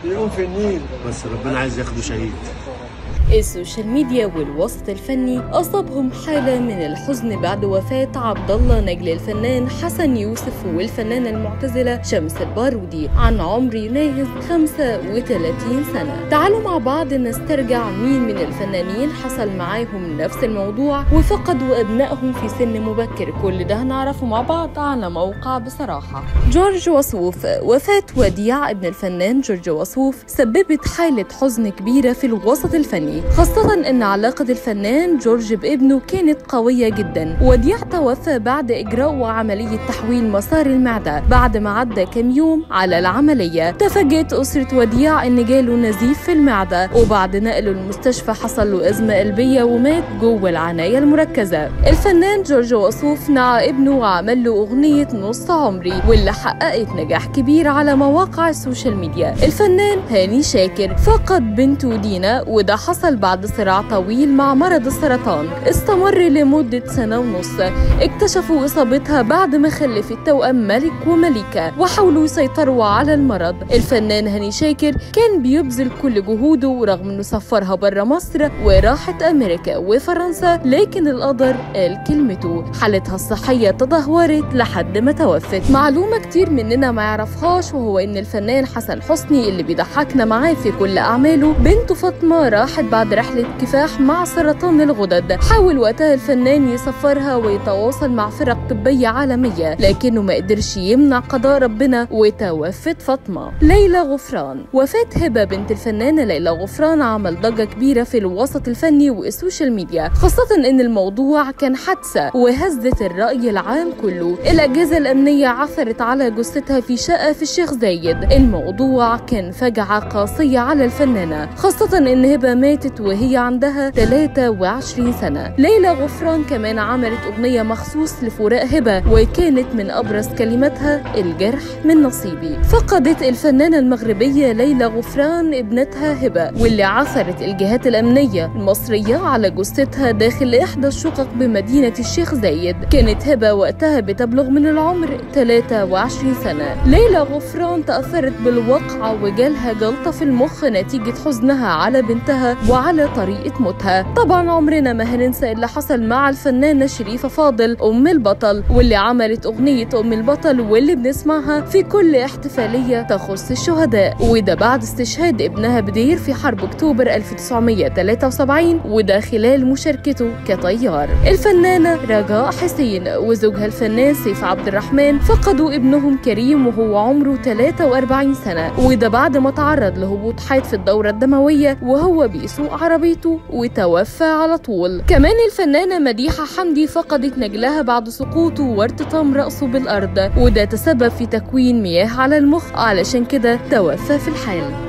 يقوم في النيل بس ربنا عايز ياخده شهيد السوشيال ميديا والوسط الفني أصابهم حالة من الحزن بعد وفاة عبد الله نجل الفنان حسن يوسف والفنانة المعتزلة شمس البارودي عن عمر يناهز 35 سنة تعالوا مع بعض نسترجع مين من الفنانين حصل معاهم نفس الموضوع وفقدوا أبنائهم في سن مبكر كل ده هنعرفه مع بعض على موقع بصراحة جورج وسوف وفاة وديع ابن الفنان جورج وسوف سببت حالة حزن كبيرة في الوسط الفني خاصة أن علاقة الفنان جورج بابنه كانت قوية جدا وديع توفى بعد إجراء عملية تحويل مسار المعدة بعد ما عدى كم يوم على العملية تفاجأت أسرة وديع أن جاله نزيف في المعدة وبعد نقله المستشفى حصل له أزمة قلبية ومات جوه العناية المركزة الفنان جورج وسوف نعى ابنه وعمل له أغنية نص عمري واللي حققت نجاح كبير على مواقع السوشيال ميديا الفنان هاني شاكر فقد بنته دينا وده حصل بعد صراع طويل مع مرض السرطان استمر لمدة سنة ونص اكتشفوا إصابتها بعد ما خلفت توأم ملك وملكة وحاولوا يسيطروا على المرض الفنان هاني شاكر كان بيبذل كل جهوده رغم انه سفرها بره مصر وراحت امريكا وفرنسا لكن القدر قال كلمته حالتها الصحية تدهورت لحد ما توفت معلومة كتير مننا ما يعرفهاش وهو ان الفنان حسن حسني اللي بيضحكنا معاه في كل اعماله بنته فاطمة راحت بعد رحلة كفاح مع سرطان الغدد حاول وقتها الفنان يسفرها ويتواصل مع فرق طبية عالمية لكنه ما قدرش يمنع قضاء ربنا وتوفت فاطمة ليلى غفران وفاة هبة بنت الفنانة ليلى غفران عمل ضجة كبيرة في الوسط الفني والسوشيال ميديا خاصة ان الموضوع كان حادثة وهزت الرأي العام كله الأجهزة الأمنية عثرت على جثتها في شقة في الشيخ زايد الموضوع كان فجعة قاسية على الفنانة خاصة ان هبة ماتت وهي عندها 23 سنة ليلى غفران كمان عملت أغنية مخصوص لفراق هبة وكانت من أبرز كلماتها الجرح من نصيبي فقدت الفنانة المغربية ليلى غفران ابنتها هبة واللي عثرت الجهات الأمنية المصرية على جثتها داخل إحدى الشقق بمدينة الشيخ زايد كانت هبة وقتها بتبلغ من العمر 23 سنة ليلى غفران تأثرت بالواقعة وجالها جلطة في المخ نتيجة حزنها على بنتها وعلى طريقة موتها طبعا عمرنا ما هننسى اللي حصل مع الفنانة شريفة فاضل أم البطل واللي عملت أغنية أم البطل واللي بنسمعها في كل احتفالية تخص الشهداء وده بعد استشهاد ابنها بدير في حرب أكتوبر 1973 وده خلال مشاركته كطيار الفنانة رجاء حسين وزوجها الفنان سيف عبد الرحمن فقدوا ابنهم كريم وهو عمره 43 سنة وده بعد ما تعرض لهبوط حاد في الدورة الدموية وهو بيسوق عربيته وتوفى على طول كمان الفنانة مديحة حمدي فقدت نجلها بعد سقوطه وارتطام رأسه بالأرض وده تسبب في تكوين مياه على المخ علشان كده توفى في الحال